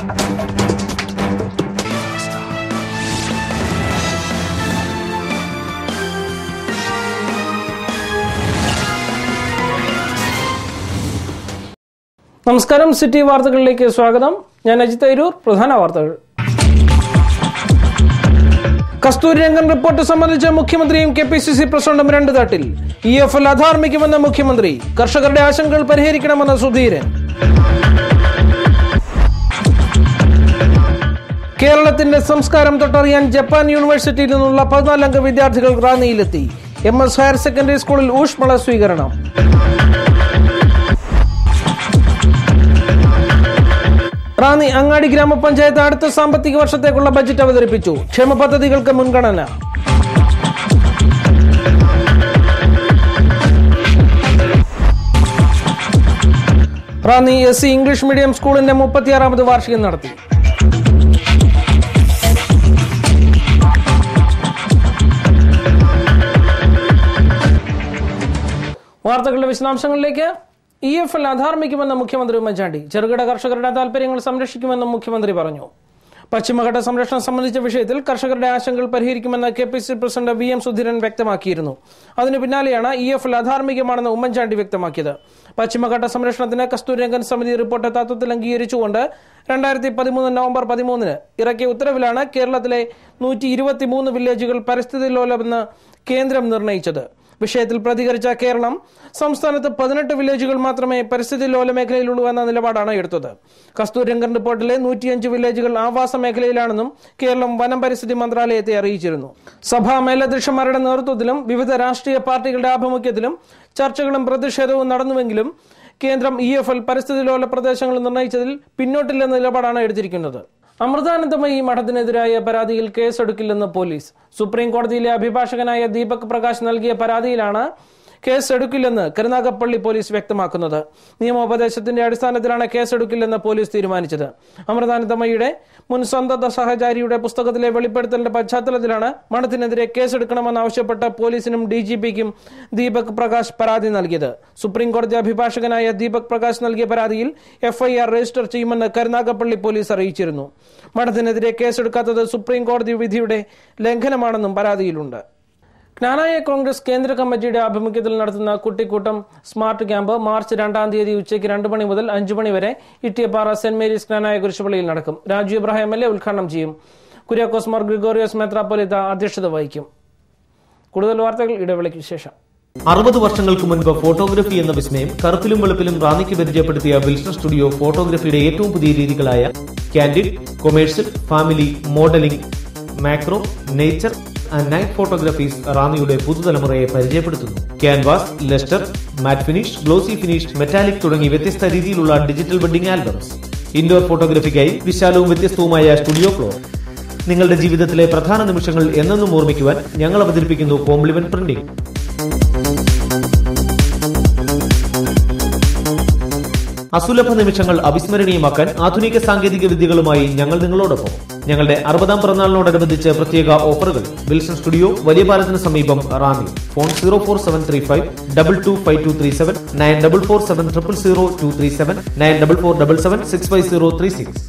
നമസ്കാരം സിറ്റി വാർത്തകളിലേക്ക് സ്വാഗതം ഞാൻ അജിത് തൈരൂർ പ്രധാന വാർത്തകൾ കസ്തൂരി രംഗൻ റിപ്പോർട്ട് സംബന്ധിച്ച് മുഖ്യമന്ത്രിയും കെ പി സി സി പ്രസിഡന്റും രണ്ട് തട്ടിൽ ഇ എഫ് എൽ അധാർമിക്കുമെന്ന മുഖ്യമന്ത്രി കർഷകരുടെ ആശങ്കകൾ പരിഹരിക്കണമെന്ന് സുധീരൻ കേരളത്തിന്റെ സംസ്കാരം തൊട്ടറിയാൻ ജപ്പാൻ യൂണിവേഴ്സിറ്റിയിൽ നിന്നുള്ള പതിനാലംഗ വിദ്യാർത്ഥികൾ റാന്നിയിലെത്തി എം എസ് ഹയർ സെക്കൻഡറി സ്കൂളിൽ ഊഷ്മള സ്വീകരണം റാന്നി അങ്ങാടി ഗ്രാമപഞ്ചായത്ത് അടുത്ത സാമ്പത്തിക വർഷത്തേക്കുള്ള ബജറ്റ് അവതരിപ്പിച്ചു ക്ഷേമ പദ്ധതികൾക്ക് മുൻഗണന Ranni S C English medium സ്കൂളിന്റെ മുപ്പത്തിയാറാമത് വാർഷികം നടത്തി വാർത്തകളുടെ വിശദാംശങ്ങളിലേക്ക് ഇ എഫ് എൽ അധാർമിക്കുമെന്ന് മുഖ്യമന്ത്രി ഉമ്മൻചാണ്ടി ചെറുകിട കർഷകരുടെ താൽപര്യങ്ങൾ സംരക്ഷിക്കുമെന്നും മുഖ്യമന്ത്രി പറഞ്ഞു പശ്ചിമഘട്ട സംരക്ഷണം സംബന്ധിച്ച വിഷയത്തിൽ കർഷകരുടെ ആശങ്കകൾ പരിഹരിക്കുമെന്ന് K P C president V M Sudheeran വ്യക്തമാക്കിയിരുന്നു അതിനു പിന്നാലെയാണ് ഇ എഫ് എൽ അധാർമികമാണെന്ന് ഉമ്മൻചാണ്ടി വ്യക്തമാക്കിയത് പശ്ചിമഘട്ട സംരക്ഷണത്തിന് കസ്തൂരിരംഗൻ സമിതി റിപ്പോർട്ട് തത്വത്തിൽ അംഗീകരിച്ചുകൊണ്ട് രണ്ടായിരത്തി പതിമൂന്ന് നവംബർ പതിമൂന്നിന് ഇറക്കിയ ഉത്തരവിലാണ് കേരളത്തിലെ നൂറ്റി ഇരുപത്തിമൂന്ന് വില്ലേജുകൾ പരിസ്ഥിതി ലോലമെന്ന് കേന്ദ്രം നിർണയിച്ചത് വിഷയത്തിൽ പ്രതികരിച്ച കേരളം സംസ്ഥാനത്ത് പതിനെട്ട് വില്ലേജുകൾ മാത്രമേ പരിസ്ഥിതി ലോല മേഖലയിലുള്ളൂ എന്ന നിലപാടാണ് എടുത്തത് കസ്തൂരിരംഗൻ റിപ്പോർട്ടിലെ നൂറ്റിയഞ്ച് വില്ലേജുകൾ ആവാസ മേഖലയിലാണെന്നും കേരളം വനം പരിസ്ഥിതി മന്ത്രാലയത്തെ അറിയിച്ചിരുന്നു സഭാ മേലധ്യക്ഷന്മാരുടെ നേതൃത്വത്തിലും വിവിധ രാഷ്ട്രീയ പാർട്ടികളുടെ ആഭിമുഖ്യത്തിലും ചർച്ചകളും പ്രതിഷേധവും നടന്നുവെങ്കിലും കേന്ദ്രം ഇ എഫ് എൽ പരിസ്ഥിതി ലോല പ്രദേശങ്ങൾ നിർണയിച്ചതിൽ പിന്നോട്ടില്ലെന്ന നിലപാടാണ് എടുത്തിരിക്കുന്നത് അമൃതാനന്ദമയി മഠത്തിനെതിരായ പരാതിയിൽ കേസെടുക്കില്ലെന്ന് പോലീസ് സുപ്രീം കോടതിയിലെ അഭിഭാഷകനായ ദീപക് പ്രകാശ് നൽകിയ പരാതിയിലാണ് കേസ് എടുക്കില്ലെന്ന് കരുനാഗപ്പള്ളി പോലീസ് വ്യക്തമാക്കുന്നത് നിയമോപദേശത്തിന്റെ അടിസ്ഥാനത്തിലാണ് കേസെടുക്കില്ലെന്ന് പോലീസ് തീരുമാനിച്ചത് അമൃതാനന്ദമയിയുടെ മുൻ സന്തത സഹചാരിയുടെ പുസ്തകത്തിലെ വെളിപ്പെടുത്തലിന്റെ പശ്ചാത്തലത്തിലാണ് മഠത്തിനെതിരെ കേസെടുക്കണമെന്നാവശ്യപ്പെട്ട് പോലീസിനും ഡി ജി പിക്കും ദീപക് പ്രകാശ് പരാതി നൽകിയത് സുപ്രീം കോടതി അഭിഭാഷകനായ ദീപക് പ്രകാശ് നൽകിയ പരാതിയിൽ എഫ്ഐആർ രജിസ്റ്റർ ചെയ്യുമെന്ന് കരുനാഗപ്പള്ളി പോലീസ് അറിയിച്ചിരുന്നു മഠത്തിനെതിരെ കേസെടുക്കാത്തത് സുപ്രീം കോടതി വിധിയുടെ ലംഘനമാണെന്നും പരാതിയിലുണ്ട് ജ്ഞാനായ കോൺഗ്രസ് കേന്ദ്ര കമ്മിറ്റിയുടെ ആഭിമുഖ്യത്തിൽ നടത്തുന്ന കുട്ടിക്കൂട്ടം സ്മാർട്ട് ക്യാമ്പ് മാർച്ച് രണ്ടാം തീയതി ഉച്ചയ്ക്ക് രണ്ട് മണി മുതൽ അഞ്ചു മണി വരെ ഇട്ടിയപ്പാറ സെന്റ് മേരീസ് ജ്ഞാനായ കുരിശുപള്ളിയിൽ നടക്കും Raju Ibrahim M L A ഉദ്ഘാടനം ചെയ്യും കുര്യാക്കോസ് മാർ ഗ്രിഗോറിയോസ് മെത്രാപ്പൊലിത്ത അധ്യക്ഷത വഹിക്കും കൂടുതൽ വാർത്തകൾ ഇടവേളയ്ക്ക് ശേഷം അറുപത് വർഷങ്ങൾക്ക് മുൻപ് ഫോട്ടോഗ്രഫി എന്ന വിസ്മയം കറുത്തിലും വെളുപ്പിലും റാന്നിക്ക് പരിചയപ്പെടുത്തിയ വിൽസൺ സ്റ്റുഡിയോ ഫോട്ടോഗ്രഫിയുടെ ഏറ്റവും പുതിയ രീതികളായ candid commercial family modelling macro nature and night photographies റാന്നിയുടെ പുതുതലമുറയെ പരിചയപ്പെടുത്തുന്നു canvas lustre matte finish glossy finish metallic തുടങ്ങി വ്യത്യസ്ത രീതിയിലുള്ള ഡിജിറ്റൽ വെഡിംഗ് ആൽബംസ് ഇൻഡോർ ഫോട്ടോഗ്രഫിക്കായി വിശാലവും വ്യത്യസ്തവുമായ സ്റ്റുഡിയോ ഫ്ലോർ നിങ്ങളുടെ ജീവിതത്തിലെ പ്രധാന നിമിഷങ്ങൾ എന്നെന്നും ഓർമ്മിക്കുവാൻ ഞങ്ങൾ അവതരിപ്പിക്കുന്നു കോംപ്ലിമെന്റ് പ്രിന്റിംഗ് അസുലഭ നിമിഷങ്ങൾ അവിസ്മരണീയമാക്കാൻ ആധുനിക സാങ്കേതിക വിദ്യകളുമായി ഞങ്ങൾ നിങ്ങളോടൊപ്പം ഞങ്ങളുടെ അറുപതാം പിറന്നാളിനോടനുബന്ധിച്ച് പ്രത്യേക ഓഫറുകൾ വിൽസൺ സ്റ്റുഡിയോ വലിയ പാലത്തിന് സമീപം Ranni phone zero four seven three five double two five two three seven nine double four seven triple zero two three seven nine double four double seven six five zero three six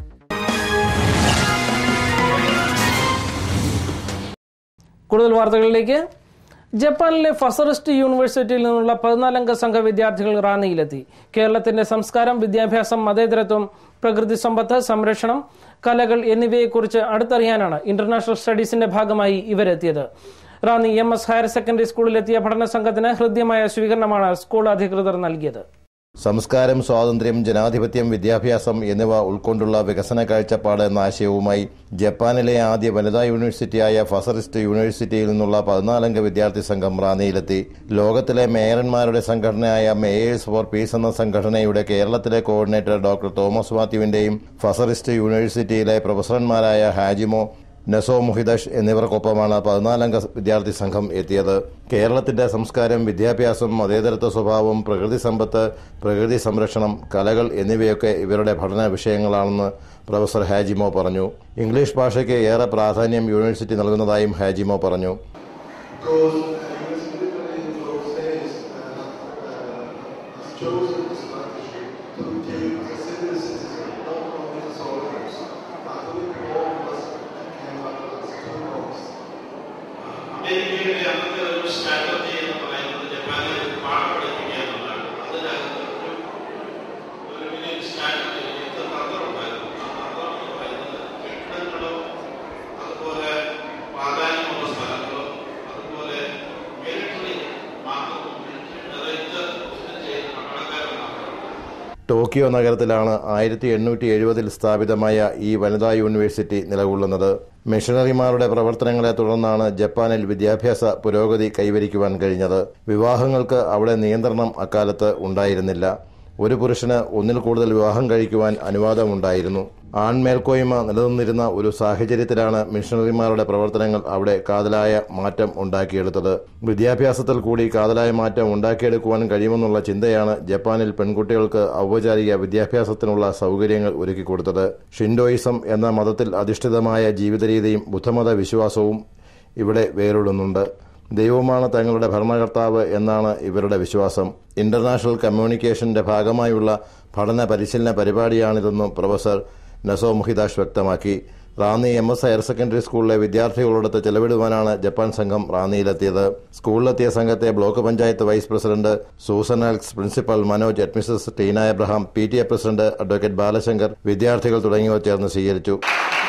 കൂടുതൽ വാർത്തകളിലേക്ക് ജപ്പാനിലെ ഫസറിസ്റ്റ് യൂണിവേഴ്സിറ്റിയിൽ നിന്നുള്ള പതിനാലംഗ സംഘ വിദ്യാർത്ഥികൾ റാന്നിയിലെത്തി കേരളത്തിന്റെ സംസ്കാരം വിദ്യാഭ്യാസം മതേതരത്വം പ്രകൃതി സമ്പത്ത് സംരക്ഷണം കലകൾ എന്നിവയെക്കുറിച്ച് അടുത്തറിയാനാണ് ഇന്റർനാഷണൽ സ്റ്റഡീസിന്റെ ഭാഗമായി ഇവരെത്തിയത് Ranni M S higher secondary സ്കൂളിലെത്തിയ പഠന സംഘത്തിന് ഹൃദ്യമായ സ്വീകരണമാണ് സ്കൂൾ അധികൃതർ നൽകിയത് സംസ്കാരം സ്വാതന്ത്ര്യം ജനാധിപത്യം വിദ്യാഭ്യാസം എന്നിവ ഉൾക്കൊണ്ടുള്ള വികസന കാഴ്ചപ്പാട് എന്ന ആശയവുമായി ജപ്പാനിലെ ആദ്യ വനിതാ യൂണിവേഴ്സിറ്റിയായ ഫസറിസ്റ്റ് യൂണിവേഴ്സിറ്റിയിൽ നിന്നുള്ള പതിനാലംഗ വിദ്യാർത്ഥി സംഘം റാന്നിയിലെത്തി ലോകത്തിലെ മേയർമാരുടെ സംഘടനയായ മേയേഴ്സ് ഫോർ പീസ് എന്ന സംഘടനയുടെ കേരളത്തിലെ കോർഡിനേറ്റർ ഡോക്ടർ തോമസ് മാത്യുവിന്റെയും ഫസറിസ്റ്റ് യൂണിവേഴ്സിറ്റിയിലെ പ്രൊഫസർമാരായ ഹാജിമോ നെസോ മുഹിദഷ് എന്നിവർക്കൊപ്പമാണ് പതിനാലംഗ വിദ്യാർത്ഥി സംഘം എത്തിയത് കേരളത്തിന്റെ സംസ്കാരം വിദ്യാഭ്യാസം മതേതരത്വ സ്വഭാവം പ്രകൃതി സമ്പത്ത് പ്രകൃതി സംരക്ഷണം കലകൾ എന്നിവയൊക്കെ ഇവരുടെ പഠന വിഷയങ്ങളാണെന്ന് പ്രൊഫസർ ഹാജിമോ പറഞ്ഞു ഇംഗ്ലീഷ് ഭാഷയ്ക്ക് ഏറെ പ്രാധാന്യം യൂണിവേഴ്സിറ്റി നൽകുന്നതായും ഹാജിമോ പറഞ്ഞു because uh, specifically in those days uh, uh, has chosen this strategy to take the citizens not only the soldiers Tokyo നഗരത്തിലാണ് ആയിരത്തി എണ്ണൂറ്റി എഴുപതിൽ സ്ഥാപിതമായ ഈ വനിതാ യൂണിവേഴ്സിറ്റി നിലകൊള്ളുന്നത് മിഷണറിമാരുടെ പ്രവർത്തനങ്ങളെ തുടർന്നാണ് ജപ്പാനിൽ വിദ്യാഭ്യാസ പുരോഗതി കൈവരിക്കുവാൻ കഴിഞ്ഞത് വിവാഹങ്ങൾക്ക് അവിടെ നിയന്ത്രണം അക്കാലത്ത് ഉണ്ടായിരുന്നില്ല ഒരു പുരുഷന് ഒന്നിൽ കൂടുതൽ വിവാഹം കഴിക്കുവാൻ അനുവാദമുണ്ടായിരുന്നു ആൺമേൽക്കോയ്മ നിലനിന്നിരുന്ന ഒരു സാഹചര്യത്തിലാണ് മിഷണറിമാരുടെ പ്രവർത്തനങ്ങൾ അവിടെ കാതലായ മാറ്റം ഉണ്ടാക്കിയെടുത്തത് വിദ്യാഭ്യാസത്തിൽ കൂടി കാതലായ മാറ്റം ഉണ്ടാക്കിയെടുക്കുവാൻ കഴിയുമെന്നുള്ള ചിന്തയാണ് ജപ്പാനിൽ പെൺകുട്ടികൾക്ക് ഔപചാരിക വിദ്യാഭ്യാസത്തിനുള്ള സൗകര്യങ്ങൾ ഒരുക്കിക്കൊടുത്തത് ഷിൻഡോയിസം എന്ന മതത്തിൽ അധിഷ്ഠിതമായ ജീവിതരീതിയും ബുദ്ധമത വിശ്വാസവും ഇവിടെ വേറിടുന്നുണ്ട് ദൈവമാണ് തങ്ങളുടെ ഭരണകർത്താവ് എന്നാണ് ഇവരുടെ വിശ്വാസം ഇന്റർനാഷണൽ കമ്മ്യൂണിക്കേഷന്റെ ഭാഗമായുള്ള പഠന പരിശീലന പരിപാടിയാണിതെന്നും പ്രൊഫസർ നസോ മുഹിദാഷ് വ്യക്തമാക്കി Ranni M S higher secondary സ്കൂളിലെ വിദ്യാർത്ഥികളോടൊത്ത് ചെലവിടുവാനാണ് ജപ്പാൻ സംഘം റാന്നിയിലെത്തിയത് സ്കൂളിലെത്തിയ സംഘത്തെ block panchayat vice president Susan Alex principal Manoj അഡ്മിസസ് Tina Abraham P T A president advocate Balashankar വിദ്യാർത്ഥികൾ തുടങ്ങിയവർ ചേർന്ന് സ്വീകരിച്ചു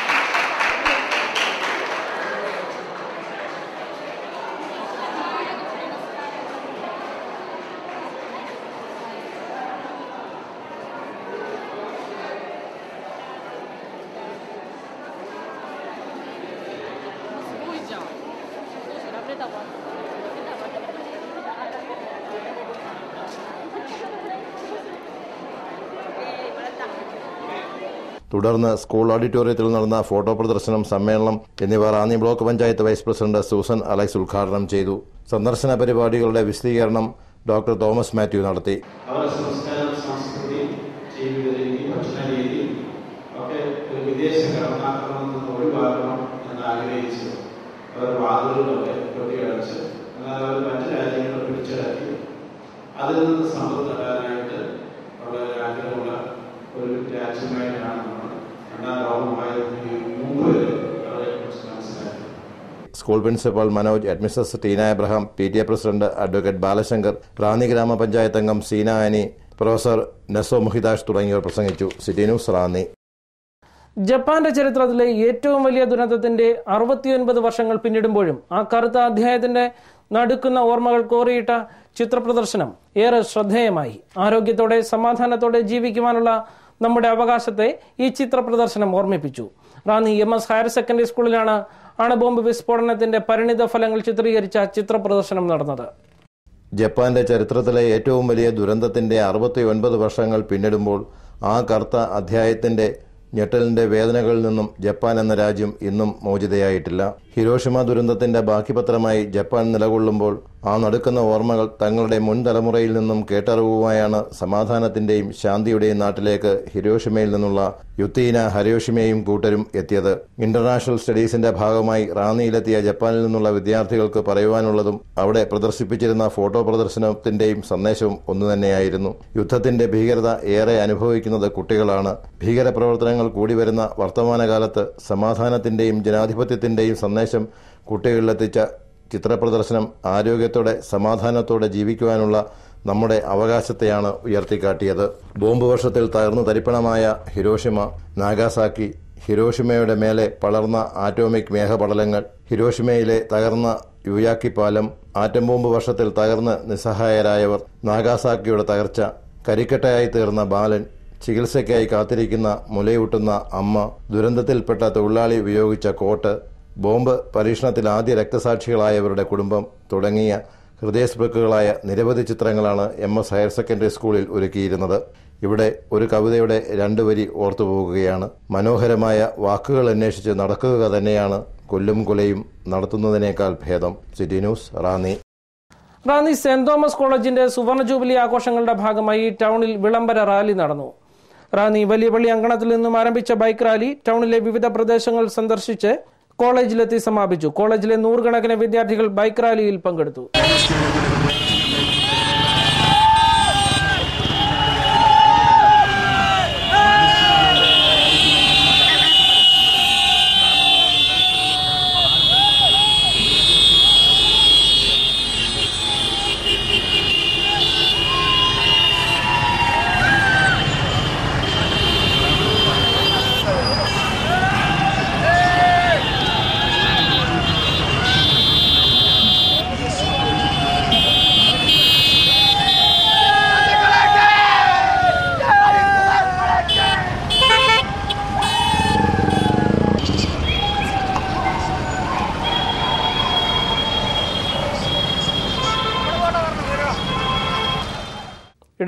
തുടർന്ന് സ്കൂൾ ഓഡിറ്റോറിയത്തിൽ നടന്ന ഫോട്ടോ പ്രദർശനം സമ്മേളനം എന്നിവ Ranni block panchayat vice president Susan Alex ഉദ്ഘാടനം ചെയ്തു സന്ദർശന പരിപാടികളുടെ വിശദീകരണം ഡോക്ടർ തോമസ് മാത്യു നടത്തി അവരുടെ സംസ്കാരം സംസ്കൃതി ജീവിത രീതി ഭക്ഷണ രീതി ഒക്കെ ഒരു വിദേശ കടന്നാക്രമണത്തിൽ നിന്ന് ഒഴിവാക്കണം എന്ന് ആഗ്രഹിച്ച് അവർ വാതിലുകളൊക്കെ കൊട്ടിയടച്ച് എന്നാൽ അവർ മറ്റു രാജ്യങ്ങൾ പിടിച്ചടക്കി അതിൽ നിന്ന് സമ്പത്ത് നേടാനായിട്ട് വളരെ ആഗ്രഹമുള്ള ഒരു രാജ്യമായിട്ടാണ് നമ്മൾ രണ്ടാം ലോകമായതിന് മുമ്പ് വരെ അവരെ കുറിച്ച് മനസ്സിലാക്കി സ്കൂൾ പ്രിൻസിപ്പൽ മനോജ് അഡ്മിസസ് Tina Abraham P T A president advocate Balashankar Ranni ഗ്രാമപഞ്ചായത്ത് അംഗം സീന ആനി പ്രൊഫസർ നസോ മുഹിദാഷ് തുടങ്ങിയവർ പ്രസംഗിച്ചു സിറ്റി ന്യൂസ് റാന്നി ജപ്പാന്റെ ചരിത്രത്തിലെ ഏറ്റവും വലിയ ദുരന്തത്തിന്റെ അറുപത്തിയൊൻപത് വർഷങ്ങൾ പിന്നിടുമ്പോഴും ആ കറുത്ത അധ്യായത്തിന്റെ നടുക്കുന്ന ഓർമ്മകൾ കോറിയിട്ട ചിത്രപ്രദർശനം ഏറെ ശ്രദ്ധേയമായി ആരോഗ്യത്തോടെ സമാധാനത്തോടെ ജീവിക്കുവാനുള്ള നമ്മുടെ അവകാശത്തെ ഈ ചിത്രപ്രദർശനം ഓർമ്മിപ്പിച്ചു Ranni M S higher secondary സ്കൂളിലാണ് അണുബോംബ് വിസ്ഫോടനത്തിന്റെ പരിണിത ഫലങ്ങൾ ചിത്രീകരിച്ച ചിത്രപ്രദർശനം നടന്നത് ജപ്പാന്റെ ചരിത്രത്തിലെ ഏറ്റവും വലിയ ദുരന്തത്തിന്റെ അറുപത്തി ഒൻപത് വർഷങ്ങൾ പിന്നിടുമ്പോൾ ആ കറുത്ത അധ്യായത്തിന്റെ ഞെട്ടലിന്റെ വേദനകളിൽ നിന്നും ജപ്പാൻ എന്ന രാജ്യം ഇന്നും മോചിതയായിട്ടില്ല ഹിരോഷിമ ദുരന്തത്തിന്റെ ബാക്കിപത്രമായി ജപ്പാൻ നിലകൊള്ളുമ്പോൾ ആ നടുക്കുന്ന ഓർമ്മകൾ തങ്ങളുടെ മുൻ തലമുറയിൽ നിന്നും കേട്ടറിവുമായാണ് സമാധാനത്തിന്റെയും ശാന്തിയുടെയും നാട്ടിലേക്ക് ഹിരോഷിമയിൽ നിന്നുള്ള യുത്തീന ഹരോഷിമയും കൂട്ടരും എത്തിയത് ഇന്റർനാഷണൽ സ്റ്റഡീസിന്റെ ഭാഗമായി റാന്നിയിലെത്തിയ ജപ്പാനിൽ നിന്നുള്ള വിദ്യാർത്ഥികൾക്ക് പറയുവാനുള്ളതും അവിടെ പ്രദർശിപ്പിച്ചിരുന്ന ഫോട്ടോ പ്രദർശനത്തിന്റെയും സന്ദേശവും ഒന്നുതന്നെയായിരുന്നു യുദ്ധത്തിന്റെ ഭീകരത ഏറെ അനുഭവിക്കുന്നത് കുട്ടികളാണ് ഭീകരപ്രവർത്തനങ്ങൾ കൂടി വരുന്ന വർത്തമാനകാലത്ത് സമാധാനത്തിന്റെയും ജനാധിപത്യത്തിന്റെയും സന്ദേശം കുട്ടികളിലെത്തിച്ച ചിത്രപ്രദർശനം ആരോഗ്യത്തോടെ സമാധാനത്തോടെ ജീവിക്കുവാനുള്ള നമ്മുടെ അവകാശത്തെയാണ് ഉയർത്തിക്കാട്ടിയത് ബോംബ് വർഷത്തിൽ തകർന്നു തരിപ്പണമായ ഹിരോഷിമ നാഗാസാക്കി ഹിരോഷിമയുടെ മേലെ പളർന്ന ആറ്റോമിക് മേഘപടലങ്ങൾ ഹിരോഷിമയിലെ തകർന്ന യുയാക്കി പാലം ആറ്റം ബോംബ് വർഷത്തിൽ തകർന്ന് നിസ്സഹായരായവർ നാഗാസാക്കിയുടെ തകർച്ച കരിക്കട്ടയായി തീർന്ന ബാലൻ ചികിത്സയ്ക്കായി കാത്തിരിക്കുന്ന മുലയൂട്ടുന്ന അമ്മ ദുരന്തത്തിൽപ്പെട്ട തൊഴിലാളി ഉപയോഗിച്ച കോട്ട് ബോംബ് പരീക്ഷണത്തിൽ ആദ്യ രക്തസാക്ഷികളായവരുടെ കുടുംബം തുടങ്ങിയ ഹൃദയസ്പൃക്കുകളായ നിരവധി ചിത്രങ്ങളാണ് എം എസ് ഹയർ സെക്കൻഡറി സ്കൂളിൽ ഒരുക്കിയിരുന്നത് ഇവിടെ ഒരു കവിതയുടെ രണ്ടു വരി ഓർത്തുപോകുകയാണ് മനോഹരമായ വാക്കുകൾ അന്വേഷിച്ച് നടക്കുക തന്നെയാണ് കൊല്ലും കൊലയും നടത്തുന്നതിനേക്കാൾ ഭേദം city news Ranni Ranni saint Thomas കോളേജിന്റെ സുവർണ ജൂബിലി ആഘോഷങ്ങളുടെ ഭാഗമായി ടൗണിൽ വിളംബര റാലി നടന്നു റാന്നി വലിയ പള്ളി അങ്കണത്തിൽ നിന്നും ആരംഭിച്ച ബൈക്ക് റാലി ടൗണിലെ വിവിധ പ്രദേശങ്ങൾ സന്ദർശിച്ച് കോളേജിലെത്തി സമാപിച്ചു കോളേജിലെ നൂറുകണക്കിന് വിദ്യാർത്ഥികൾ ബൈക്ക് റാലിയിൽ പങ്കെടുത്തു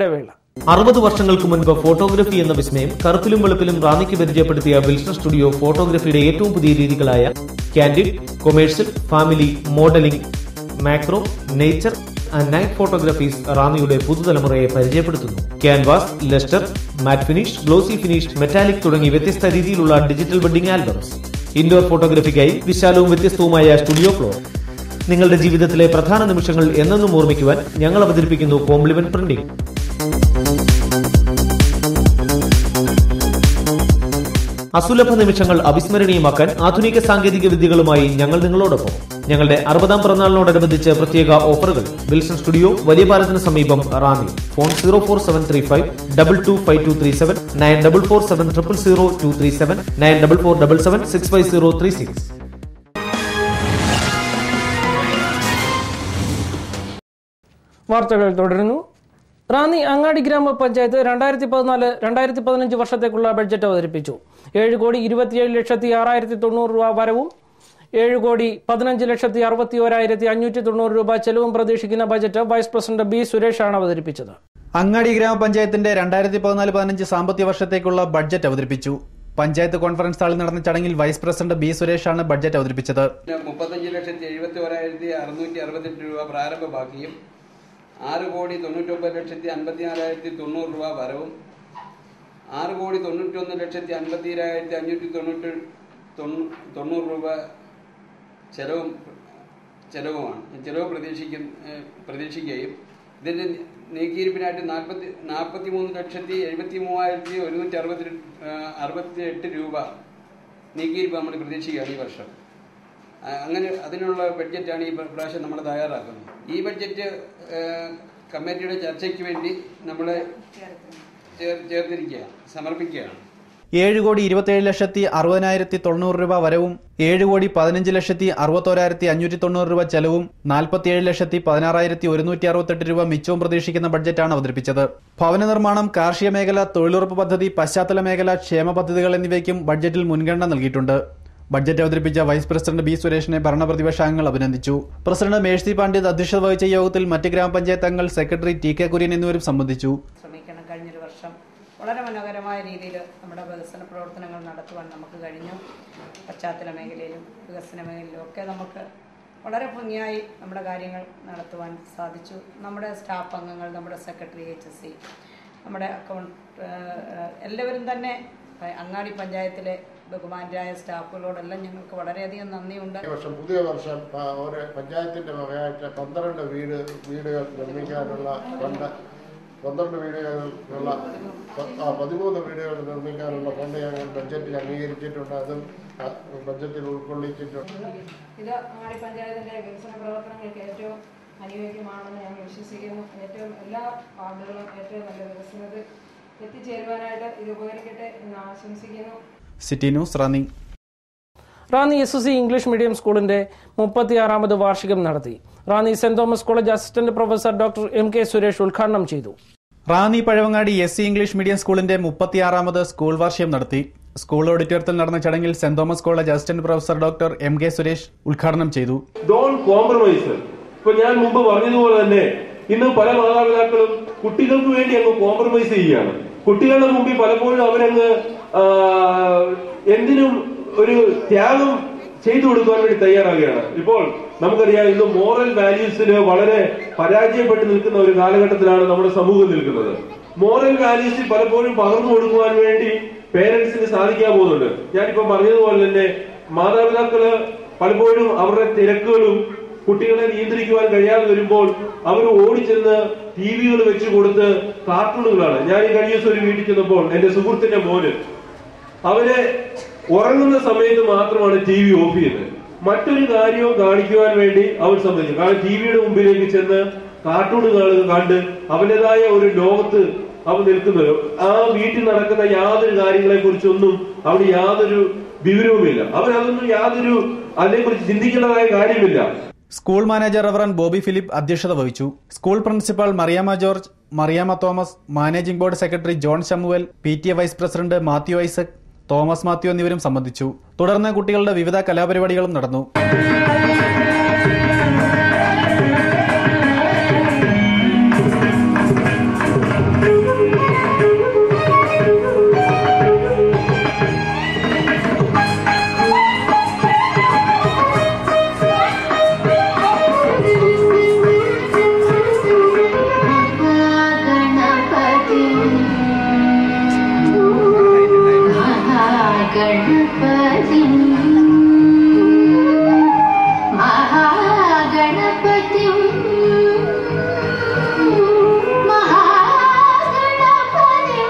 ഇടവേള അറുപത് വർഷങ്ങൾക്ക് മുൻപ് ഫോട്ടോഗ്രഫി എന്ന വിസ്മയം കറുപ്പിലും വെളുപ്പിലും റാന്നിക്ക് പരിചയപ്പെടുത്തിയ വിൽസൺ സ്റ്റുഡിയോ ഫോട്ടോഗ്രഫിയുടെ ഏറ്റവും പുതിയ രീതികളായ candid commercial family modelling macro nature and night photographies റാന്നിയുടെ പുതുതലമുറയെ പരിചയപ്പെടുത്തുന്നു canvas lustre matte finish glossy finish metallic തുടങ്ങി വ്യത്യസ്ത രീതിയിലുള്ള ഡിജിറ്റൽ വെഡിംഗ് ആൽബംസ് ഇൻഡോർ ഫോട്ടോഗ്രഫിക്കായി വിശാലവും വ്യത്യസ്തവുമായ സ്റ്റുഡിയോ ഫ്ലോർ നിങ്ങളുടെ ജീവിതത്തിലെ പ്രധാന നിമിഷങ്ങൾ എന്നെന്നും ഓർമ്മിക്കുവാൻ ഞങ്ങൾ അവതരിപ്പിക്കുന്നു കോംപ്ലിമെന്റ് പ്രിന്റിംഗ് അസുലഭ നിമിഷങ്ങൾ അവിസ്മരണീയമാക്കാൻ ആധുനിക സാങ്കേതിക വിദ്യകളുമായി ഞങ്ങൾ നിങ്ങളോടൊപ്പം ഞങ്ങളുടെ അറുപതാം പിറന്നാളിനോടനുബന്ധിച്ച് പ്രത്യേക ഓഫറുകൾ വിൽസൺ സ്റ്റുഡിയോ വലിയ പാലത്തിന് സമീപം Ranni phone zero four seven three five double two five two three seven nine double four seven triple zero two three seven nine double four double seven six five zero three six വാർത്തകൾ തുടരുന്നു റാന്നി അങ്ങാടി ഗ്രാമപഞ്ചായത്ത് രണ്ടായിരത്തി പതിനാല് രണ്ടായിരത്തി പതിനഞ്ച് വർഷത്തേക്കുള്ള budget അവതരിപ്പിച്ചു ഏഴ് കോടി ഇരുപത്തിയേഴ് ലക്ഷത്തി ആറായിരത്തി തൊണ്ണൂറ് രൂപ വരവും ഏഴ് കോടി പതിനഞ്ച് ലക്ഷത്തി അറുപത്തി ഒരായിരത്തി അഞ്ഞൂറ്റി തൊണ്ണൂറ് രൂപ ചെലവും പ്രതീക്ഷിക്കുന്ന ബജറ്റ് വൈസ് പ്രസിഡന്റ് ബി സുരേഷാണ് അവതരിപ്പിച്ചത് അങ്ങാടി ഗ്രാമപഞ്ചായത്തിന്റെ രണ്ടായിരത്തി പതിനാല് പതിനഞ്ച് സാമ്പത്തിക വർഷത്തേക്കുള്ള ബഡ്ജറ്റ് അവതരിപ്പിച്ചു പഞ്ചായത്ത് കോൺഫറൻസ് ഹാളിൽ നടന്ന ചടങ്ങിൽ വൈസ് പ്രസിഡന്റ് ബി സുരേഷാണ് ബഡ്ജറ്റ് അവതരിപ്പിച്ചത് മുപ്പത്തഞ്ച് ലക്ഷത്തി എഴുപത്തി ഒരായിരത്തി അറുന്നൂറ്റി അറുപത്തെട്ട് രൂപ പ്രാരംഭ ബാക്കിയും ആറ് കോടി തൊണ്ണൂറ്റൊമ്പത് ലക്ഷത്തി അൻപത്തി നാലായിരത്തി തൊണ്ണൂറ് രൂപ വരവും ആറ് കോടി തൊണ്ണൂറ്റൊന്ന് ലക്ഷത്തി അൻപത്തി ഏഴായിരത്തി അഞ്ഞൂറ്റി തൊണ്ണൂറ്റി തൊണ്ണൂ- തൊണ്ണൂറ് രൂപ ചെലവും ചെലവുമാണ് ചെലവ് പ്രതീക്ഷിക്കും ഏഹ് പ്രതീക്ഷിക്കുകയും ഇതിൻ്റെ നീക്കിയിരിപ്പിനായിട്ട് നാൽപ്പത്തി നാൽപ്പത്തി മൂന്ന് ലക്ഷത്തി എഴുപത്തി മൂവായിരത്തി ഒരുന്നൂറ്റി അറുപത്തി അറുപത്തി എട്ട് രൂപ നീക്കിയിരിപ്പ് നമ്മൾ പ്രതീക്ഷിക്കുകയാണ് ഈ വർഷം ആ, അങ്ങനെ അതിനുള്ള ബഡ്ജറ്റാണ് ഈ പ്രാവശ്യം നമ്മൾ തയ്യാറാക്കുന്നത് ഈ ബഡ്ജറ്റ് ഏഹ്, കമ്മിറ്റിയുടെ ചർച്ചയ്ക്ക് വേണ്ടി നമ്മൾ ചേർ- ചേർത്തിരിക്കുകയാണ് സമർപ്പിക്കുകയാണ് ഏഴ് കോടി ഇരുപത്തിയേഴ് ലക്ഷത്തി അറുപതിനായിരത്തി തൊണ്ണൂറ് രൂപ വരവും ഏഴ് കോടി പതിനഞ്ച് ലക്ഷത്തി അറുപത്തോരായിരത്തി അഞ്ഞൂറ്റി തൊണ്ണൂറ് രൂപ ചെലവും നാൽപ്പത്തിയേഴ് ലക്ഷത്തി പതിനാറായിരത്തി ഒരുന്നൂറ്റി അറുപത്തെട്ട് രൂപ മിച്ചവും പ്രതീക്ഷിക്കുന്ന ബഡ്ജറ്റാണ് അവതരിപ്പിച്ചത് ഭവന നിർമ്മാണം കാർഷിക മേഖല തൊഴിലുറപ്പ് പദ്ധതി പശ്ചാത്തല മേഖല ക്ഷേമ പദ്ധതികൾ എന്നിവയ്ക്കും ബഡ്ജറ്റിൽ മുൻഗണന നൽകിയിട്ടുണ്ട് ബഡ്ജറ്റ് അവതരിപ്പിച്ച വൈസ് പ്രസിഡന്റ് ബി സുരേഷിനെ ഭരണപ്രതിപക്ഷാംഗങ്ങൾ അഭിനന്ദിച്ചു പ്രസിഡന്റ് മേഴ്സി പാണ്ഡ്യത്ത് അധ്യക്ഷത വഹിച്ച യോഗത്തിൽ മറ്റ് ഗ്രാമപഞ്ചായത്ത് അംഗങ്ങൾ സെക്രട്ടറി ടി കെ കുര്യൻ എന്നിവരും സംബന്ധിച്ചു ശ്രമിക്കണം കഴിഞ്ഞൊരു വർഷം വളരെ മനോഹരമായ രീതിയിൽ നമ്മുടെ വികസന പ്രവർത്തനങ്ങൾ നടത്തുവാൻ നമുക്ക് കഴിഞ്ഞു പശ്ചാത്തല മേഖലയിലും വികസന മേഖലയിലും ഒക്കെ നമുക്ക് വളരെ ഭംഗിയായി നമ്മുടെ കാര്യങ്ങൾ നടത്തുവാൻ സാധിച്ചു നമ്മുടെ സ്റ്റാഫ് അംഗങ്ങൾ നമ്മുടെ സെക്രട്ടറി എച്ച് എസ് സി നമ്മുടെ അക്കൗണ്ട് ഏഹ്, എല്ലാവരും തന്നെ പ- അങ്ങാടി പഞ്ചായത്തിലെ ബഹുമാനരായ സ്റ്റാഫുകളോടെല്ലാം ഞങ്ങൾക്ക് വളരെയധികം നന്ദിയുണ്ട് ഈ വർഷം പുതിയ വർഷം ആ, ഒരു പഞ്ചായത്തിന്റെ വകയായിട്ട് പന്ത്രണ്ട് വീട് വീടുകൾ നിർമ്മിക്കാനുള്ള ഫണ്ട് പന്ത്രണ്ട് വീടുകളുള്ള പ- ആ, പതിമൂന്ന് വീടുകൾ നിർമ്മിക്കാനുള്ള ഫണ്ട് ഞങ്ങൾ ബഡ്ജറ്റിൽ അംഗീകരിച്ചിട്ടുണ്ട് അതും ആ, ബഡ്ജറ്റിൽ ഉൾക്കൊള്ളിച്ചിട്ടുണ്ട് ഇത് അങ്ങാടി പഞ്ചായത്തിന്റെ വികസന പ്രവർത്തനങ്ങൾക്ക് ഏറ്റവും അനുയോജ്യമാണെന്ന് ഞാൻ വിശ്വസിക്കുന്നു ഏറ്റവും എല്ലാ വാർഡുകളും ഏറ്റവും നല്ല വികസനത്തിൽ എത്തിച്ചേരുവാനായിട്ട് ഇത് ഉപകരിക്കട്ടെ എന്ന് ആശംസിക്കുന്നു city news Ranni Ranni S S C English medium സ്കൂളിന്റെ മുപ്പത്തിയാറാമത് വാർഷികം നടത്തി Ranni saint Thomas college assistant professor doctor M K Suresh ഉദ്ഘാടനം ചെയ്തു Ranni Pazhavangadi S C English medium സ്കൂളിന്റെ മുപ്പത്തിയാറാമത് സ്കൂൾ വാർഷികം നടത്തി സ്കൂൾ ഓഡിറ്റോറിയത്തിൽ നടന്ന ചടങ്ങിൽ saint Thomas college assistant professor doctor M K Suresh ഉദ്ഘാടനം ചെയ്തു ഡോൺ കോംപ്രമൈസ് ഇപ്പൊ ഞാൻ മുമ്പ് പറഞ്ഞതുപോലെ തന്നെ ഇന്ന് പല മാതാപിതാക്കളും കുട്ടികൾക്ക് വേണ്ടി അങ്ങ് കോംപ്രമൈസ് ചെയ്യുകയാണ് കുട്ടികളുടെ മുമ്പിൽ പലപ്പോഴും അവരങ്ങ് ആ, എന്തിനും ഒരു ത്യാഗം ചെയ്തു കൊടുക്കാൻ വേണ്ടി തയ്യാറാകുകയാണ് ഇപ്പോൾ നമുക്കറിയാം ഇന്ന് മോറൽ വാല്യൂസിന് വളരെ പരാജയപ്പെട്ട് നിൽക്കുന്ന ഒരു കാലഘട്ടത്തിലാണ് നമ്മുടെ സമൂഹം നിൽക്കുന്നത് മോറൽ വാല്യൂസ് പലപ്പോഴും പകർന്നു കൊടുക്കുവാൻ വേണ്ടി പേരൻസിന് സാധിക്കാൻ പോകുന്നുണ്ട് ഞാനിപ്പോ പറഞ്ഞതുപോലെ തന്നെ മാതാപിതാക്കള് പലപ്പോഴും അവരുടെ തിരക്കുകളും കുട്ടികളെ നിയന്ത്രിക്കുവാൻ കഴിയാതെ വരുമ്പോൾ അവർ ഓടിച്ചെന്ന് ടി വികൾ വെച്ച് കൊടുത്ത് കാർട്ടൂണുകളാണ് ഞാൻ ഈ കഴിഞ്ഞ ദിവസം ഒരു വീട്ടിൽ ചെന്നപ്പോൾ എന്റെ സുഹൃത്തിന്റെ മോന് അവര് ഉറങ്ങുന്ന സമയത്ത് മാത്രമാണ് ടി വി ഓഫ് ചെയ്യുന്നത് മറ്റൊരു കാര്യവും കാണിക്കുവാൻ വേണ്ടി അവൻ സമ്മതിച്ചു കാരണം ടി വിയുടെ മുമ്പിലേക്ക് ചെന്ന് കാർട്ടൂണുകൾ കണ്ട് അവന്റേതായ ഒരു ലോകത്ത് അവൻ നിൽക്കുന്നത് ആ വീട്ടിൽ നടക്കുന്ന യാതൊരു കാര്യങ്ങളെ കുറിച്ചൊന്നും അവന് യാതൊരു വിവരവുമില്ല അവൻ അതൊന്നും യാതൊരു അതിനെക്കുറിച്ച് ചിന്തിക്കേണ്ടതായ കാര്യമില്ല school manager reverend Bobby Philip അധ്യക്ഷത വഹിച്ചു school principal Mariamma George Mariamma Thomas managing board secretary John Samuel P T A vice president Mathew Isaac Thomas Mathew എന്നിവരും സംബന്ധിച്ചു തുടർന്ന് കുട്ടികളുടെ വിവിധ കലാപരിപാടികളും നടന്നു महागणपति महागणपति महागणपति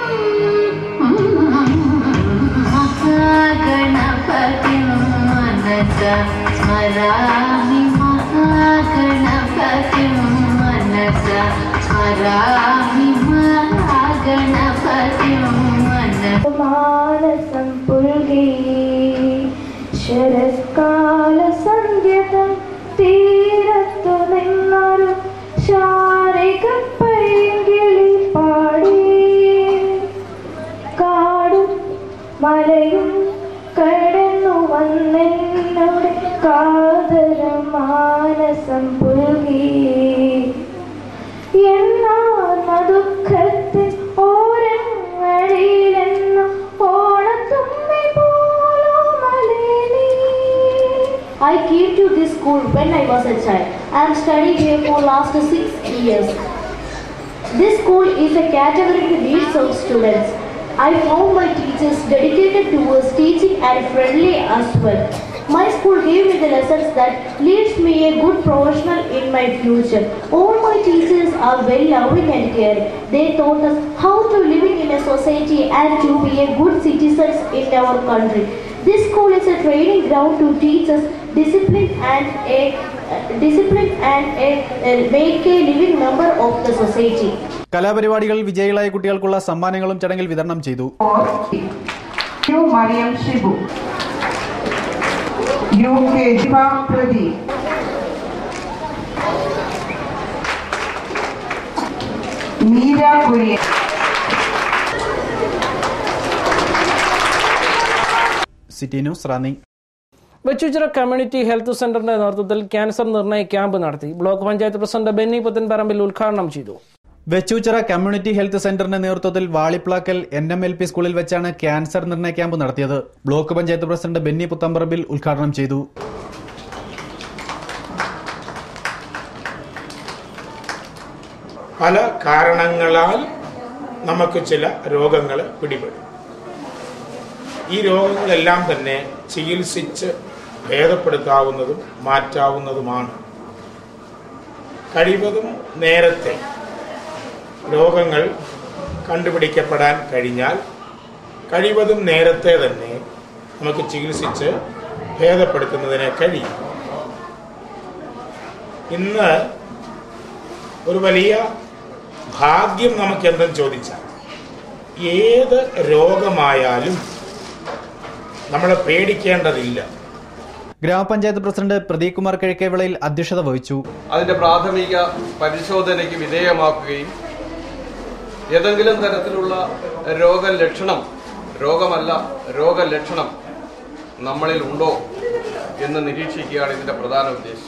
महागणपति मनसा स्मरामि महागणपति मनसा स्मरामि महागणपति मनसा മാനസം പുൽകി ശരത്കാല സന്ധ്യതൻ തീരത്തു നിന്നൊരു ശാരിക പൈങ്കിളി പാടി കാടും മലയും കടന്നു വന്നെന്നോട് കാതര മാനസം പുൽകി എന്നാർന്ന ദുഃഖത്തിൽ ഓരങ്ങളിലെന്ന ഓണത്തുമ്പി പോലോമലേനി I came to this school when I was a child. I am studying here for last six years. This school is a category needs of students. I found my teachers dedicated towards teaching and friendly as well. My school gave me the lessons that leads me a good professional in my future. All my teachers are very loving and caring. They taught us how to living in a society and to be a good citizens in our country. This school is a training ground to teach us discipline and a uh, discipline and a, uh, make a living member of the society. കലാപരിപാടികളിൽ വിജയികളായ കുട്ടികൾക്കുള്ള സമ്മാനങ്ങളും ചടങ്ങിൽ വിതരണം ചെയ്തു U Mariam Shibu U K Jiva Pradeep Meera Kurian city news Ranni Vechoochira community health സെന്ററിന്റെ നേതൃത്വത്തിൽ cancer നിർണയ camp നടത്തി block panchayat president Benny Puthenparambil ഉദ്ഘാടനം ചെയ്തു വെച്ചൂച്ചിറ കമ്മ്യൂണിറ്റി ഹെൽത്ത് സെന്ററിന്റെ നേതൃത്വത്തിൽ Valiplackal N M L P സ്കൂളിൽ വെച്ചാണ് ക്യാൻസർ നിർണയ ക്യാമ്പ് നടത്തിയത് ബ്ലോക്ക് പഞ്ചായത്ത് പ്രസിഡന്റ് ബെന്നി പുത്തമ്പറമ്പിൽ ഉദ്ഘാടനം ചെയ്തു പല കാരണങ്ങളാൽ നമുക്ക് ചില രോഗങ്ങൾ പിടിപെടും ഈ രോഗങ്ങളെല്ലാം തന്നെ ചികിത്സിച്ച് ഭേദപ്പെടുത്താവുന്നതും മാറ്റാവുന്നതുമാണ് കഴിവതും നേരത്തെ രോഗങ്ങൾ കണ്ടുപിടിക്കപ്പെടാൻ കഴിഞ്ഞാൽ കഴിവതും നേരത്തെ തന്നെ നമുക്ക് ചികിത്സിച്ച് ഭേദപ്പെടുത്തുന്നതിന് കഴിയും ഇന്ന് ഒരു വലിയ ഭാഗ്യം നമുക്ക് എന്തെന്ന് ചോദിച്ചാൽ ഏത് രോഗമായാലും നമ്മൾ പേടിക്കേണ്ടതില്ല ഗ്രാമപഞ്ചായത്ത് പ്രസിഡന്റ് പ്രദീപ് കുമാർ കിഴക്കേവിളയിൽ അധ്യക്ഷത വഹിച്ചു അതിന്റെ പ്രാഥമിക പരിശോധനയ്ക്ക് വിധേയമാക്കുകയും ഏതെങ്കിലും തരത്തിലുള്ള രോഗലക്ഷണം രോഗമല്ല രോഗലക്ഷണം നമ്മളിൽ ഉണ്ടോ എന്ന് നിരീക്ഷിക്കുകയാണ് ഇതിന്റെ പ്രധാന ഉദ്ദേശം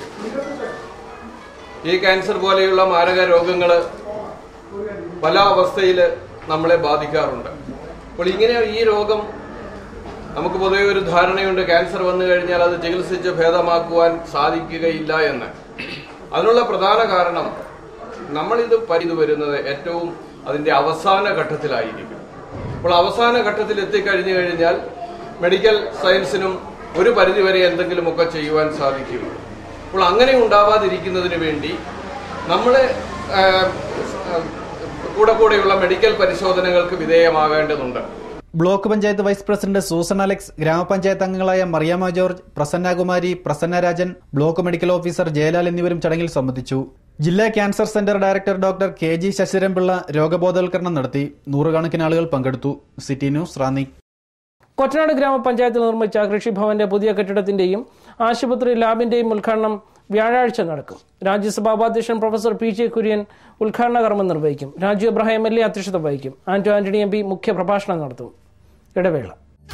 ഈ ക്യാൻസർ പോലെയുള്ള മാരക രോഗങ്ങൾ പല അവസ്ഥയിൽ നമ്മളെ ബാധിക്കാറുണ്ട് അപ്പോൾ ഇങ്ങനെ ഈ രോഗം നമുക്ക് പൊതുവെ ഒരു ധാരണയുണ്ട് ക്യാൻസർ വന്നു കഴിഞ്ഞാൽ അത് ചികിത്സിച്ച് ഭേദമാക്കുവാൻ സാധിക്കുകയില്ല എന്ന് അതിനുള്ള പ്രധാന കാരണം നമ്മളിത് പരിധി വരുന്നത് ഏറ്റവും അതിന്റെ അവസാന ഘട്ടത്തിലായിരിക്കും അപ്പോൾ അവസാന ഘട്ടത്തിൽ എത്തിക്കഴിഞ്ഞു കഴിഞ്ഞാൽ മെഡിക്കൽ സയൻസിനും ഒരു പരിധിവരെ എന്തെങ്കിലുമൊക്കെ ചെയ്യുവാൻ സാധിക്കും അപ്പോൾ അങ്ങനെ ഉണ്ടാവാതിരിക്കുന്നതിന് വേണ്ടി നമ്മളെ ആ, ആ, കൂടെ കൂടെയുള്ള മെഡിക്കൽ പരിശോധനകൾക്ക് വിധേയമാകേണ്ടതുണ്ട് block panchayat vice president Susan Alex ഗ്രാമപഞ്ചായത്ത് അംഗങ്ങളായ Mariamma George Prasannakumari Prasanna Rajan block medical officer Jayalal എന്നിവരും ചടങ്ങിൽ സംബന്ധിച്ചു ജില്ലാ cancer centre director doctor K G ശശിരൻപിള്ള രോഗബോധവൽക്കരണം നടത്തി നൂറുകണക്കിന് ആളുകൾ പങ്കെടുത്തു സിറ്റി ന്യൂസ് റാന്നി കൊറ്റനാട് ഗ്രാമപഞ്ചായത്തിൽ നിർമ്മിച്ച കൃഷിഭവന്റെ പുതിയ കെട്ടിടത്തിന്റെയും ആശുപത്രി ലാബിന്റെയും ഉദ്ഘാടനം വ്യാഴാഴ്ച നടക്കും രാജ്യസഭാ ഉപാധ്യക്ഷൻ പ്രൊഫസർ പി ജെ കുര്യൻ ഉദ്ഘാടന കർമ്മം നിർവഹിക്കും Raju Abraham M L A അധ്യക്ഷത വഹിക്കും ആന്റോ ആന്റണി എം പി മുഖ്യ പ്രഭാഷണം നടത്തും ഇടവേള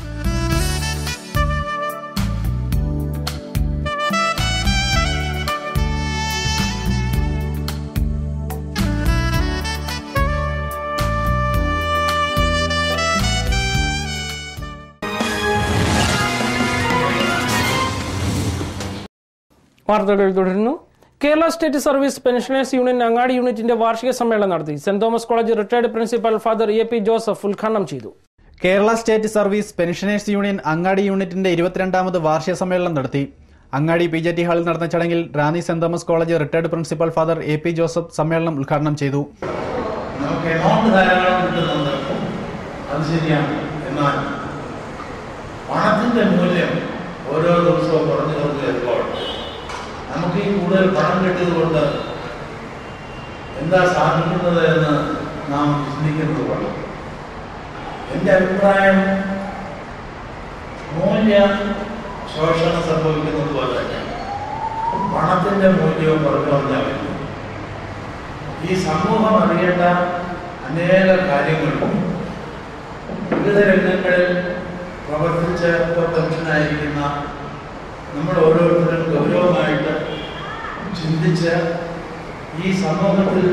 വാർത്തകൾ തുടരുന്നു Kerala state service pensioners union Angadi യൂണിറ്റിന്റെ വാർഷിക സമ്മേളനം നടത്തി saint Thomas college retired principal father A P Joseph ഉദ്ഘാടനം ചെയ്തു Kerala state service pensioners union Angadi യൂണിറ്റിന്റെ ഇരുപത്തിരണ്ടാമത് വാർഷിക സമ്മേളനം നടത്തി അങ്ങാടി പി ജെ ടി ഹാളിൽ നടന്ന ചടങ്ങിൽ Ranni saint Thomas college retired principal father A P Joseph സമ്മേളനം ഉദ്ഘാടനം ചെയ്തു നമുക്ക് എമൗണ്ട് ധാരാളം കിട്ടുന്നുണ്ട് അത് ശരിയാണ് എന്നാൽ പണത്തിന്റെ മൂല്യം ഓരോ ദിവസവും കുറഞ്ഞു കുറഞ്ഞു വരുമ്പോൾ നമുക്ക് ഈ കൂടുതൽ പണം കിട്ടിയത് കൊണ്ട് എന്താ സാധിക്കുന്നത് എന്ന് നാം ചിന്തിക്കുന്നത് കൊള്ളാം എൻ്റെ അഭിപ്രായം മൂല്യ ശോഷണം സംഭവിക്കുന്നത് പോലെ തന്നെ പണത്തിന്റെ മൂല്യവും കുറഞ്ഞു കുറഞ്ഞാൽ വരുന്നു ഈ സമൂഹം അറിയേണ്ട അനേക കാര്യങ്ങളുണ്ട് വിവിധ രംഗങ്ങളിൽ പ്രവർത്തിച്ച് ഇപ്പോൾ പെൻഷനായിരിക്കുന്ന നമ്മൾ ഓരോരുത്തരും ഗൗരവമായിട്ട് ചിന്തിച്ച് ഈ സമൂഹത്തിൽ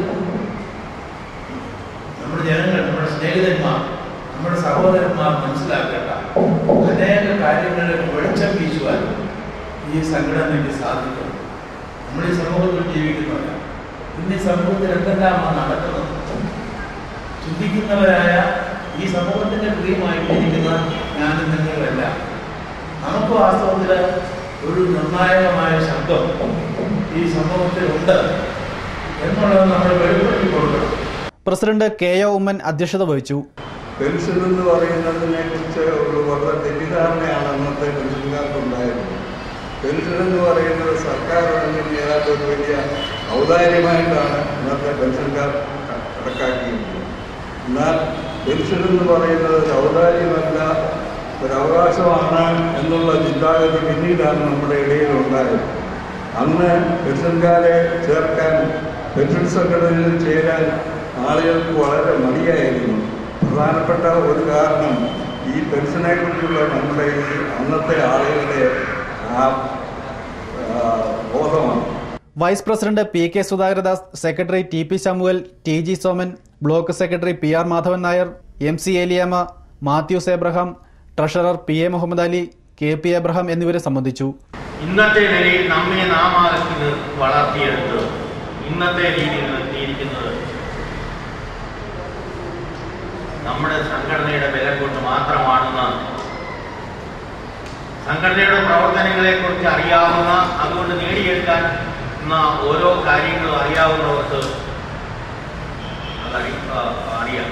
നമ്മുടെ ജനങ്ങൾ നമ്മുടെ സ്നേഹിതന്മാർ നമ്മുടെ സഹോദരന്മാർ മനസ്സിലാക്കേണ്ട അനേക കാര്യങ്ങളിൽ വെളിച്ചം വീശുവാൻ ഈ സംഘടനയ്ക്ക് സാധിക്കും നമ്മൾ ഈ സമൂഹത്തിൽ ജീവിക്കുന്നില്ല ഇന്ന് ഈ സമൂഹത്തിൽ എന്തെല്ലാമാണ് നടക്കുന്നത് ചിന്തിക്കുന്നവരായ ഈ സമൂഹത്തിന്റെ പ്രിയമായിട്ടിരിക്കുന്ന ഞാനും നിങ്ങളുമെല്ലാം നമുക്ക് വാസ്തവത്തിൽ ഒരു നിർണായകമായ ശബ്ദം ഈ സമൂഹത്തിലുണ്ട് എന്നുള്ളത് നമ്മൾ വെളിപ്പെടുത്തി കൊടുക്കണം പ്രസിഡന്റ് കെ ഒ ഉമ്മൻ അധ്യക്ഷത വഹിച്ചു പെൻഷൻ എന്ന് പറയുന്നതിനെ കുറിച്ച് ഒരു വളരെ തെറ്റിദ്ധാരണയാണ് അന്നത്തെ പെൻഷൻകാർക്കുണ്ടായിരുന്നത് പെൻഷൻ എന്ന് പറയുന്നത് സർക്കാർ അല്ലെങ്കിൽ ഏതാണ്ട് ഒരു വലിയ ഔദാര്യമായിട്ടാണ് ഇന്നത്തെ പെൻഷൻകാർ കണക്കാക്കിയിരുന്നത് എന്നാൽ പെൻഷൻ എന്ന് പറയുന്നത് ഒരു ഔദാര്യമല്ല ഒരു അവകാശമാണ് എന്നുള്ള ചിന്താഗതി പിന്നീടാണ് നമ്മുടെ ഇടയിൽ ഉണ്ടായത് അന്ന് പെൻഷൻകാരെ ചേർക്കാൻ പെൻഷൻ സംഘടനയിൽ ചേരാൻ ആളുകൾക്ക് വളരെ മടിയായിരുന്നു പ്രധാനപ്പെട്ട ഒരു കാരണം ഈ പെൻഷനെ കുറിച്ചുള്ള നമ്മുടെ ഈ അന്നത്തെ ആളുകളുടെ ആ ആ, ബോധമാണ് vice president P K Sudhakaradas secretary T P Samuel T G Soman block secretary P R Madhavan Nair M C Eliyamma Mathews Abraham treasurer P A Muhammad Ali K P Abraham എന്നിവരെ സംബന്ധിച്ചു ഇന്നത്തെ നിലയിൽ നമ്മെ നാമാക്കി വളർത്തിയെടുത്ത് ഇന്നത്തെ രീതിയിൽ എത്തിയിരിക്കുന്നത് നമ്മുടെ സംഘടനയുടെ ബലം കൊണ്ട് മാത്രമാണെന്ന് സംഘടനയുടെ പ്രവർത്തനങ്ങളെ കുറിച്ച് അറിയാവുന്ന അതുകൊണ്ട് നേടിയെടുക്കാൻ എന്ന ഓരോ കാര്യങ്ങളും അറിയാവുന്നവർക്ക് അതറി ആ, അറിയാം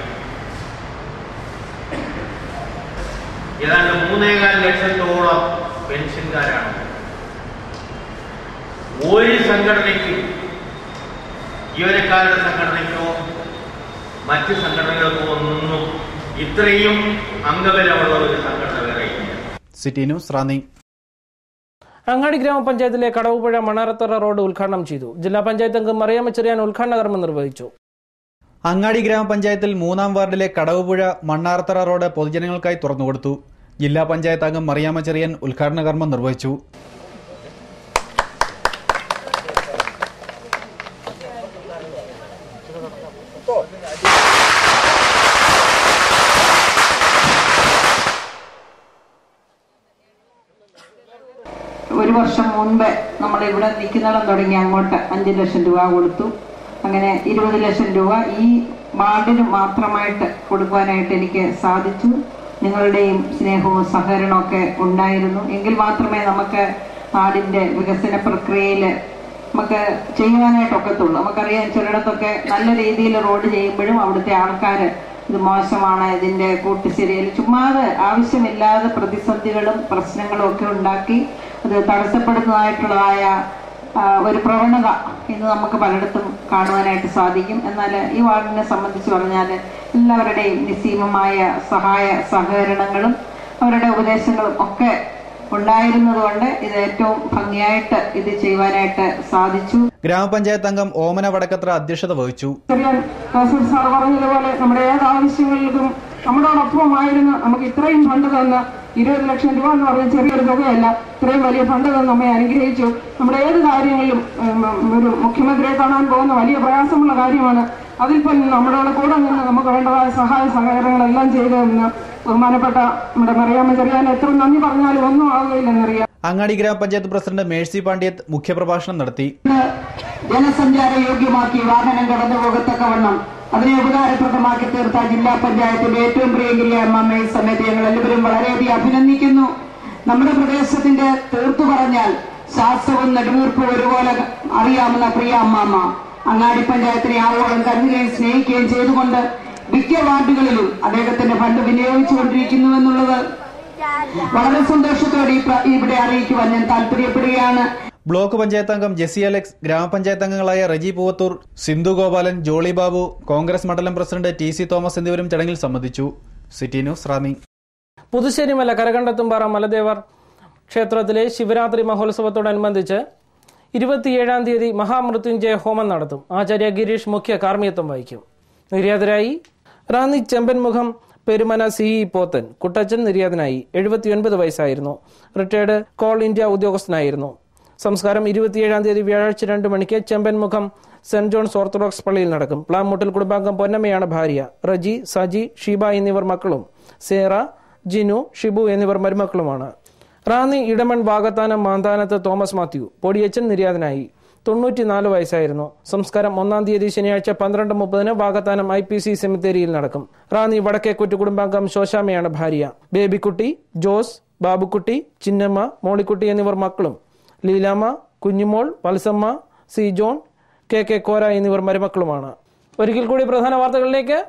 ഏതാണ്ട് മൂന്നേകാൽ ലക്ഷത്തോളം പെൻഷൻകാരാണ് ഒരു സംഘടനയ്ക്കും ജീവനക്കാരുടെ സംഘടനയ്ക്കോ മറ്റ് സംഘടനകൾക്കോ ഒന്നും ഇത്രയും അംഗബലമുള്ള ഒരു സംഘടന വേറെ ഇല്ല സിറ്റി ന്യൂസ് റാന്നി അങ്ങാടി ഗ്രാമപഞ്ചായത്തിലെ കടവുപുഴ മണാരത്തറ റോഡ് ഉദ്ഘാടനം ചെയ്തു ജില്ലാ പഞ്ചായത്ത് അംഗം മറിയാമ്മ ചെറിയാൻ ഉദ്ഘാടന കർമ്മം നിർവഹിച്ചു അങ്ങാടി ഗ്രാമപഞ്ചായത്തിൽ മൂന്നാം വാർഡിലെ കടവുപുഴ മണ്ണാർത്തറ റോഡ് പൊതുജനങ്ങൾക്കായി തുറന്നുകൊടുത്തു ജില്ലാ പഞ്ചായത്ത് അംഗം മറിയാമ്മ ചെറിയൻ ഉദ്ഘാടന കർമ്മം നിർവഹിച്ചു ഒരു വർഷം മുൻപ് നമ്മൾ ഇവിടെ നിൽക്കുന്നിടം തുടങ്ങി അങ്ങോട്ട് അഞ്ച് ലക്ഷം രൂപ കൊടുത്തു അങ്ങനെ ഇരുപത് ലക്ഷം രൂപ ഈ വാർഡിന് മാത്രമായിട്ട് കൊടുക്കുവാനായിട്ട് എനിക്ക് സാധിച്ചു നിങ്ങളുടെയും സ്നേഹവും സഹകരണവും ഒക്കെ ഉണ്ടായിരുന്നു എങ്കിൽ മാത്രമേ നമുക്ക് നാടിൻ്റെ വികസന പ്രക്രിയയിൽ നമുക്ക് ചെയ്യുവാനായിട്ടൊക്കത്തുള്ളൂ നമുക്കറിയാം ചിലയിടത്തൊക്കെ നല്ല രീതിയിൽ റോഡ് ചെയ്യുമ്പോഴും അവിടുത്തെ ആൾക്കാർ ഇത് മോശമാണ് ഇതിൻ്റെ കൂട്ടുശരിയൽ ചുമ്മാതെ ആവശ്യമില്ലാതെ പ്രതിസന്ധികളും പ്രശ്നങ്ങളും ഒക്കെ ഉണ്ടാക്കി അത് തടസ്സപ്പെടുന്നതായിട്ടുള്ളതായ ആ, ഒരു പ്രവണത ഇന്ന് നമുക്ക് പലയിടത്തും കാണുവാനായിട്ട് സാധിക്കും എന്നാൽ ഈ വാർഡിനെ സംബന്ധിച്ച് പറഞ്ഞാൽ എല്ലാവരുടെയും നിസ്സീമമായ സഹായ സഹകരണങ്ങളും അവരുടെ ഉപദേശങ്ങളും ഒക്കെ ഉണ്ടായിരുന്നതുകൊണ്ട് ഇത് ഏറ്റവും ഭംഗിയായിട്ട് ഇത് ചെയ്യുവാനായിട്ട് സാധിച്ചു ഗ്രാമപഞ്ചായത്ത് അംഗം ഓമന വടക്കത്ര അധ്യക്ഷത വഹിച്ചു ചെറിയ കാസർ സാർ പറഞ്ഞതുപോലെ നമ്മുടെ ഏത് ആവശ്യങ്ങൾക്കും നമ്മളോടൊപ്പമായിരുന്നു നമുക്ക് ഇത്രയും ഫണ്ട് തന്ന ഇരുപത് ലക്ഷം രൂപ എന്ന് പറഞ്ഞ ചെറിയൊരു തുകയല്ല ഇത്രയും വലിയ ഫണ്ട് തന്ന് നമ്മെ അനുഗ്രഹിച്ചു നമ്മുടെ ഏത് കാര്യങ്ങളിലും ഉം, ഒരു മുഖ്യമന്ത്രിയെ കാണാൻ പോകുന്ന വലിയ പ്രയാസമുള്ള കാര്യമാണ് അതിൽ പോലും നമ്മുടെ കൂടെ നിന്ന് നമുക്ക് വേണ്ടതായ സഹായ സഹകരണങ്ങളെല്ലാം ചെയ്തു തന്ന ബഹുമാനപ്പെട്ട നമ്മുടെ മറിയാമ്മ ചെറിയാൻ എത്ര നന്ദി പറഞ്ഞാലും ഒന്നും ആകുകയില്ലെന്നറിയാം അങ്ങാടി ഗ്രാമപഞ്ചായത്ത് പ്രസിഡന്റ് മേഴ്സി പാണ്ഡ്യത്ത് മുഖ്യപ്രഭാഷണം നടത്തി ജനസഞ്ചാര യോഗ്യമാക്കി വാഹനം കടന്നു പോകത്തക്കവണ്ണം അതിനെ ഉപകാരപ്രദമാക്കി തീർത്ത ജില്ലാ പഞ്ചായത്തിന്റെ ഏറ്റവും പ്രിയങ്കരിയ അമ്മമ്മയെ സമയത്ത് ഞങ്ങൾ എല്ലാവരും വളരെയധികം അഭിനന്ദിക്കുന്നു നമ്മുടെ പ്രദേശത്തിന്റെ തീർത്തു പറഞ്ഞാൽ ശാസ്ത്രവും നെടുവീർപ്പും ഒരുപോലെ അറിയാവുന്ന പ്രിയ അമ്മാമ്മ അങ്ങാടി പഞ്ചായത്തിനെ ആവോളം കരുതുകയും സ്നേഹിക്കുകയും ചെയ്തുകൊണ്ട് മിക്ക വാർഡുകളിലും അദ്ദേഹത്തിന്റെ ഫണ്ട് വിനിയോഗിച്ചുകൊണ്ടിരിക്കുന്നു എന്നുള്ളത് വളരെ സന്തോഷത്തോടെ ഈ പ്ര- ഇവിടെ അറിയിക്കുവാൻ ഞാൻ താല്പര്യപ്പെടുകയാണ് ബ്ലോക്ക് പഞ്ചായത്ത് അംഗം ജെസി അലക്സ് ഗ്രാമപഞ്ചായത്ത് അംഗങ്ങളായ റജി പൂവത്തൂർ സിന്ധു ഗോപാലൻ ജോളി ബാബു കോൺഗ്രസ് മണ്ഡലം പ്രസിഡന്റ് ടി സി തോമസ് എന്നിവരും ചടങ്ങിൽ സംബന്ധിച്ചു സിറ്റി ന്യൂസ് റാന്നി പുതുശ്ശേരി മല കരകണ്ടത്തുംപാറ മലദേവർ ക്ഷേത്രത്തിലെ ശിവരാത്രി മഹോത്സവത്തോടനുബന്ധിച്ച് ഇരുപത്തിയേഴാം തീയതി മഹാമൃത്യുഞ്ജയ ഹോമം നടത്തും ആചാര്യ ഗിരീഷ് മുഖ്യ കാർമ്മികത്വം വഹിക്കും നിര്യാതരായി റാന്നി ചെമ്പൻമുഖം പെരുമന സി ഇ പോത്തൻ കുട്ടച്ചൻ നിര്യാതനായി എഴുപത്തിയൊൻപത് വയസ്സായിരുന്നു റിട്ടയർഡ് കോൾ ഇന്ത്യ ഉദ്യോഗസ്ഥനായിരുന്നു സംസ്കാരം ഇരുപത്തിയേഴാം തീയതി വ്യാഴാഴ്ച രണ്ട് മണിക്ക് ചെമ്പൻമുഖം സെന്റ് ജോൺസ് ഓർത്തഡോക്സ് പള്ളിയിൽ നടക്കും പ്ലാമൂട്ടിൽ കുടുംബാംഗം പൊന്നമ്മയാണ് ഭാര്യ റജി സജി ഷീബ എന്നിവർ മക്കളും സേറ ജിനു ഷിബു എന്നിവർ മരുമക്കളുമാണ് റാന്നി ഇടമൺ വാകത്താനം മാന്താനത്ത് തോമസ് മാത്യു പൊടിയച്ചൻ നിര്യാതനായി തൊണ്ണൂറ്റിനാല് വയസ്സായിരുന്നു സംസ്കാരം ഒന്നാം തീയതി ശനിയാഴ്ച പന്ത്രണ്ട് മുപ്പതിന് വാകത്താനം ഐ പി സി സെമിത്തേരിയിൽ നടക്കും റാന്നി വടക്കേക്കുറ്റ് കുടുംബാംഗം ശോശാമയാണ് ഭാര്യ ബേബിക്കുട്ടി ജോസ് ബാബുക്കുട്ടി ചിന്നമ്മ മോളിക്കുട്ടി എന്നിവർ മക്കളും Leelamma Kunjumol Valsamma C John K K Kora എന്നിവർ മരുമക്കളുമാണ് ഒരിക്കൽ കൂടി പ്രധാന വാർത്തകളിലേക്ക്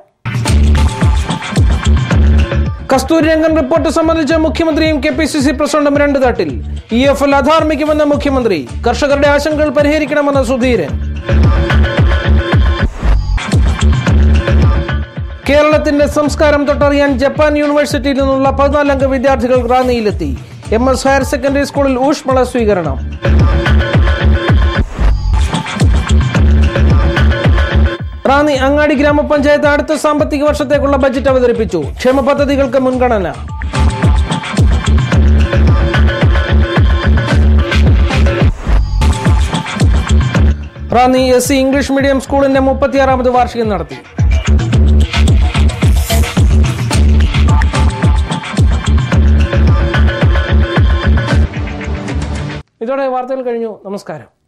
കസ്തൂരി രംഗൻ റിപ്പോർട്ട് സംബന്ധിച്ച് മുഖ്യമന്ത്രിയും കെ പി സി സി പ്രസിഡന്റും രണ്ട് തട്ടിൽ ഇ എഫ് എൽ അധാർമിക്കുമെന്ന മുഖ്യമന്ത്രി കർഷകരുടെ ആശങ്കകൾ പരിഹരിക്കണമെന്ന സുധീരൻ കേരളത്തിന്റെ സംസ്കാരം തൊട്ടറിയാൻ ജപ്പാൻ യൂണിവേഴ്സിറ്റിയിൽ നിന്നുള്ള പതിനാലംഗ വിദ്യാർത്ഥികൾ റാന്നിയിലെത്തി എം എസ് ഹയർ സെക്കൻഡറി സ്കൂളിൽ ഊഷ്മള സ്വീകരണം റാന്നി അങ്ങാടി ഗ്രാമപഞ്ചായത്ത് അടുത്ത സാമ്പത്തിക വർഷത്തേക്കുള്ള ബജറ്റ് അവതരിപ്പിച്ചു ക്ഷേമ പദ്ധതികൾക്ക് മുൻഗണന Ranni S C English medium സ്കൂളിന്റെ മുപ്പത്തിയാറാമത് വാർഷികം നടത്തി ഇതോടെ വാർത്തകൾ കഴിഞ്ഞു നമസ്കാരം